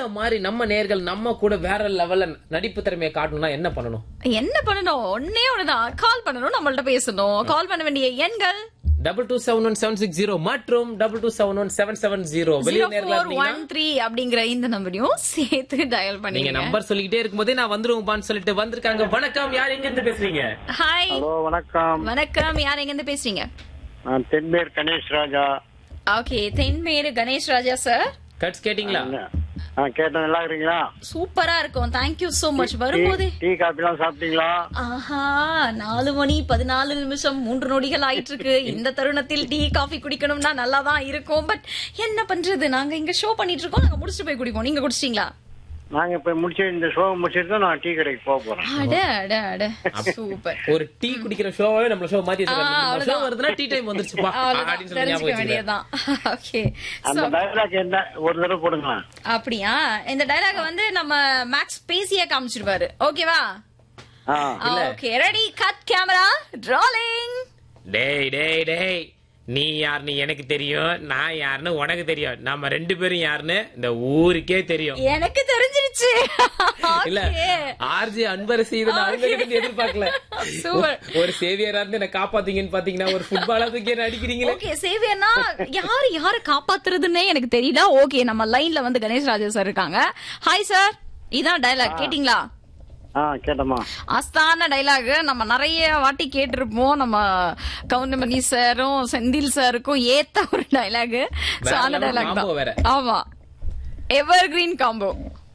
மாதிரி நம்ம நேர்கள் நம்ம கூட வேற லெவல்ல நடிப்பு திறமையை காட்டணும்னா என்ன பண்ணணும் என்ன பண்ணணும் ஒன்னே ஒண்ணுதான் கால் பண்ணணும் நம்மள்ட்ட பேசணும் கால் பண்ண வேண்டிய எண்கள் double two seven one seven six zero மற்றும் double two seven one seven seven zero வெளிய ஜீரோ நேர்களா ஃபோர் இருந்தீங்கன்னா ஒன் த்ரீ அப்படிங்கிற இந்த நம்பரையும் சேர்த்து டயல் நீங்க பண்ணீங்க நம்பர் சொல்லிக்கிட்டே இருக்கும்போதே நான் வந்துருவேன்பான்னு சொல்லிட்டு வந்திருக்காங்க வணக்கம் யார் எங்க இருந்து பேசுறீங்க ஹாய் ஹலோ வணக்கம் வணக்கம் யார் எங்க இருந்து பேசுறீங்க நான் தென்பேர் கணேஷ் ராஜா ஓகே தென்மேரு கணேஷ் ராஜா சார் கட்ஸ் கேட்டிங்களா ஆ கேட்டேன் நல்லா இருக்கீங்களா சூப்பரா இருக்கும் தேங்க்யூ சோ மச் டீ வரும்போது டீ காபிலாம் சாப்பிட்டீங்களா ஆஹா நாலு மணி பதினாலு நிமிஷம் மூன்று நொடிகள் ஆயிட்டு இருக்கு இந்த தருணத்தில் டீ காஃபி குடிக்கணும்னா நல்லா தான் இருக்கும் பட் என்ன பண்றது நாங்க இங்க ஷோ பண்ணிட்டு இருக்கோம் நாங்க முடிச்சுட்டு போய் குடிப்போம் நீங்க குடிச்சிட்டீங்களா நாங்க இப்ப முடிச்சு இந்த ஷோ முடிச்சிட்டு தான் நான் டீ கடைக்கு போக போறேன் அட அட அட சூப்பர் ஒரு டீ குடிக்கிற ஷோவே நம்ம ஷோ மாத்தி ஆ, வச்சிருக்காங்க ஷோ அவ்வளவுதான். வருதுன்னா டீ டைம் வந்துருச்சுப்பா அவ்வளவுதான் அப்படின்னு சொல்லி ஞாபகம் தெரிஞ்சுக்க வச்சுக்கிறேன். வேண்டியதுதான் ஓகே அந்த டைலாக் என்ன ஒரு தடவை போடுங்க அப்படியா இந்த டயலாக வந்து நம்ம மேக்ஸ் பேசியே காமிச்சிருவாரு ஓகேவா ஆ okay ready cut camera rolling டேய் டேய் டேய் நீ யாருன்னு எனக்கு தெரியும் நான் யாருன்னு உனக்கு தெரியும் நம்ம ரெண்டு பேரும் யாருன்னு இந்த ஊருக்கே தெரியும் எனக்கு தெரிஞ்சிருச்சு இல்ல Okay. ஆர்ஜி அன்பரசி இதை நான் அவங்க கிட்ட இருந்து எதிர்பார்க்கல Super. ஒரு சேவியரா இருந்து என்ன காப்பாத்தீங்கன்னு பாத்தீங்கன்னா ஒரு ஃபுட்பாலா தூக்கி என்ன அடிக்கிறீங்களே ஓகே சேவியர்னா யாரு யார காப்பாத்துறதுன்னே எனக்கு தெரியல ஓகே நம்ம லைன்ல வந்து கணேஷ் ராஜா சார் இருக்காங்க ஹாய் சார் இதான் டயலாக் கேட்டிங்களா ஆ கேட்டமா அஸ்தான டைலாக் நம்ம நிறைய வாட்டி கேட்டிருப்போம் நம்ம கவுண்டமணி சாரும் செந்தில் சாருக்கும் ஏத்த ஒரு டைலாக் சோ வேற அந்த level டைலாக் combo வேற. தான் ஆமா எவர் கிரீன் காம்போ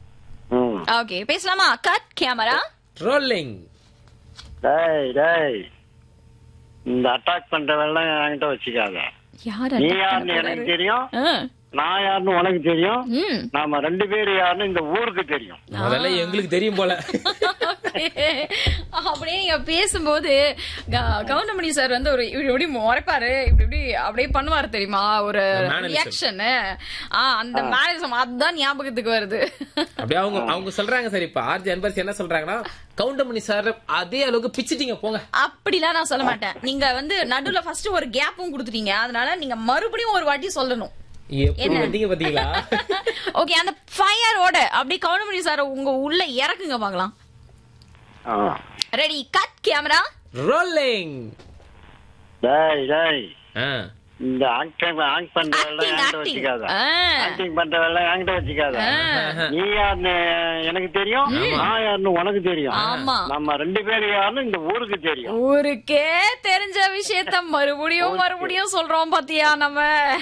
ம் ஓகே பேசலாமா கட் கேமரா ரோலிங் டேய் டேய் இந்த அட்டாக் பண்ற வேலை என்கிட்ட வச்சுக்காத யார் நீ attack யாருன்னு பண்ண எனக்கு போறாரு? தெரியும் ஆ. நான் யாருன்னு உனக்கு தெரியும் ம் நாம ரெண்டு பேர் யாருன்னு இந்த ஊருக்கு தெரியும் முதல்ல எங்களுக்கு தெரியும் போல அப்படியே நீங்க பேசும்போது க- கவுண்டமணி சார் வந்து ஒரு இப்படி இப்படி முறைப்பாரு இப்படி இப்படி அப்படியே பண்ணுவாரு தெரியுமா ஒரு Mannerism. ரியாக்ஷன் அந்த மேனரிசம் அதுதான் ஞாபகத்துக்கு வருது அப்படியே அவங்க அவங்க சொல்றாங்க சார் இப்ப ஆர்ஜி அன்பரசி என்ன சொல்றாங்கன்னா கவுண்டமணி சார் அதே அளவுக்கு பிச்சிட்டீங்க போங்க அப்படிலாம் நான் சொல்ல மாட்டேன் நீங்க வந்து நடுவுல ஃபர்ஸ்ட் ஒரு கேப்பும் கொடுத்துட்டீங்க அதனால நீங்க மறுபடியும் ஒரு வாட்டி சொல்லணும் எப்படி வந்தீங்க பாத்தீங்களா ஓகே அந்த ஃபயரோட அப்படியே கவுண்டமணி சார் உங்க உள்ள இறக்குங்க பார்க்கலாம் ஆ. ரெடி கட் கேமரா ரோலிங் டேய் டேய் இந்த ஆக்டிங் ஆக்ட் பண்ற வேலை ஆக்டிங் என்கிட்ட ஆக்டிங் வச்சுக்காத ஆக்டிங் பண்ற வேலை என்கிட்ட வச்சுக்காத நீ யாருன்னு எனக்கு தெரியும் நான் யாருன்னு உனக்கு தெரியும் ஆமா. நம்ம ரெண்டு பேரும் யாருன்னு இந்த ஊருக்கு தெரியும் ஊருக்கே தெரிஞ்ச விஷயத்த மறுபடியும் மறுபடியும் சொல்றோம் பாத்தியா நம்ம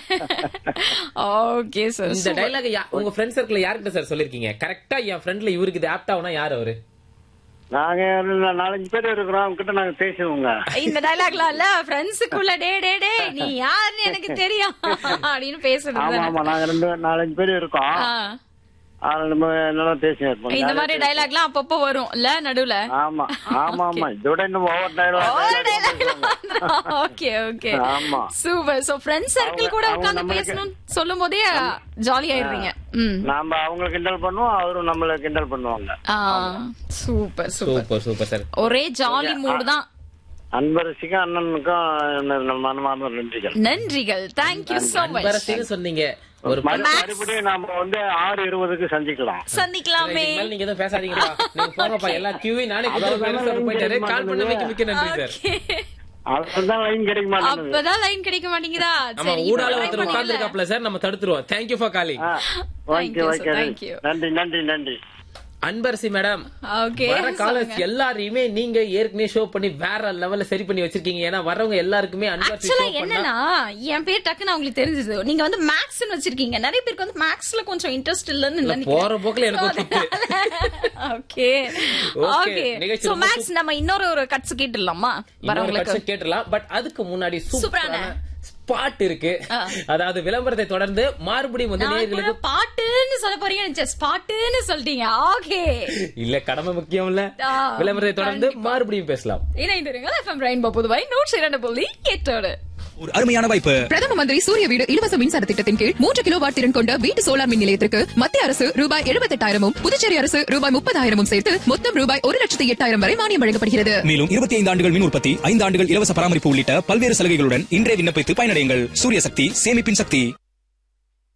ஓகே சார் இந்த டைலாக் உங்க ஃப்ரெண்ட் சர்க்கிள் யார்கிட்ட சார் சொல்லிருக்கீங்க கரெக்டா என் ஃப்ரெண்ட்ல இவருக்கு இது ஆப்ட் ஆகுனா யார் அவரு நாங்க ஒரு நாலஞ்சு பேர் இருக்கிறோம் அவங்க கிட்ட நாங்க பேசுவோங்க இந்த டைலாக்லாம் இல்ல ஃப்ரெண்ட்ஸுக்குள்ள டே டே டே நீ யாருன்னு எனக்கு தெரியும் அப்படின்னு பேசுறது ஆமா தானே. ஆமா நாங்க ரெண்டு நாலஞ்சு பேர் இருக்கோம் ஆ. அதனால நம்ம நல்லா பேசி இருப்போம் இந்த மாதிரி டைலாக்லாம் அப்பப்போ வரும் இல்ல நடுவுல ஆமா ஆமா ஆமா இதோட இன்னும் ஓவர் டைலாக் ஓகே ஓகே ஆமா. சூப்பர் சோ ஃப்ரெண்ட்ஸ் சர்க்கிள் கூட அவங்க உட்கார்ந்து நம்மளுக்கு- பேசணும் சொல்லும் போதே ஜாலி ஆயிடுறீங்க ம் நாம அவங்களை கிண்டல் பண்ணுவோம் அவரும் நம்மள கிண்டல் பண்ணுவாங்க super super super super sir ஒரே ஜாலி மூடு தான் அன்பரசிக்கும் அண்ணனுக்கும் நம்ம மனமார்ந்த நன்றிகள் நன்றிகள் தேங்க்யூ சோ மச் அன்பரசின்னு சொன்னீங்க ஒரு மறு- மறுபடியும் நாம வந்து ஆறு இருபதுக்கு சந்திக்கலாம் சந்திக்கலாமே இதுக்கு மேல நீங்க எதுவும் பேசாதீங்கப்பா நீங்க போங்கப்பா எல்லா கியூவையும் நானே பேச போயிட்டாரு கால் பண்ண வைக்க மிக்க நன்றி சார் அதுதான் லைன் கிடைக்க மாட்டேங்குது அப்பதான் லைன் கிடைக்க மாட்டேங்குதா நம்ம சரி ஊடால இப்ப try ஒருத்தர் பண்ணல. உட்கார்ந்து இருக்காப்ல சார் நம்ம தடுத்துருவோம் தேங்க்யூ ஃபார் காலிங் ஆ, Thank okay you, okay sir. Thank you. நன்றி நன்றி நன்றி அன்பரசி மேடம் ஓகே வர காலர்ஸ் எல்லாரையுமே நீங்க ஏற்கனவே ஷோ பண்ணி வேற லெவல்ல சரி பண்ணி வச்சிருக்கீங்க ஏன்னா வரவங்க எல்லாருக்குமே அன்பரசி ஆக்சுவலா ஷோ பண்ணா என்னன்னா என் பேர் டக்குன்னு அவங்களுக்கு தெரிஞ்சது நீங்க வந்து மேக்ஸ்னு வச்சிருக்கீங்க நிறைய பேருக்கு வந்து மேக்ஸ்ல கொஞ்சம் இன்ட்ரெஸ்ட் இல்லன்னு இல்ல, நினைக்கிறேன் போற போக்குல எனக்கு ஒரு சுத்து. ஓகே Okay, ஓகே நிகழ்ச்சி சோ ரொம்ப மேக்ஸ் நம்ம இன்னொரு ஒரு கட்ஸ் கேட்டுடலாமா இன்னொரு வரவங்களுக்கு கட்சி கேட்டுலாம் பட் அதுக்கு முன்னாடி சூப்பரான. சூப்பரான ஸ்பாட் இருக்கு அதாவது விளம்பரத்தை தொடர்ந்து மறுபடியும் வந்து நான் நேயர்களுக்கு கூட பாட்டுன்னு சொல்ல போறீங்க நினைச்சேன் ஸ்பாட்டுன்னு சொல்லிட்டீங்க ஓகே இல்ல கடமை முக்கியம் இல்ல ஆ, விளம்பரத்தை தொடர்ந்து மறுபடியும் பேசலாம் இணைந்திருங்கள் எஃப்எம் ரெயின்போ புதுவை நூற்றி இரண்டு புள்ளி எட்டோடு ஒரு அருமையான வாய்ப்பு பிரதம மந்திரி சூரிய வீடு இலவச மின்சார திட்டத்தின் கீழ் மூன்று கிலோ வாட் திறன் கொண்ட வீட்டு சோலார் மின் நிலையத்திற்கு மத்திய அரசு ரூபாய் எழுபத்தெட்டாயிரமும் புதுச்சேரி அரசு ரூபாய் முப்பதாயிரமும் சேர்த்து மொத்தம் ரூபாய் ஒரு லட்சத்தி எட்டாயிரம் வரை மானியம் வழங்கப்படுகிறது மேலும் இருபத்தி ஐந்து ஆண்டுகள் மின் உற்பத்தி ஐந்து ஆண்டுகள் இலவச பராமரிப்பு உள்ளிட்ட பல்வேறு சலுகைகளுடன் இன்றே விண்ணப்பித்து பயனடையுங்கள் சூரிய சக்தி சேமிப்பின் சக்தி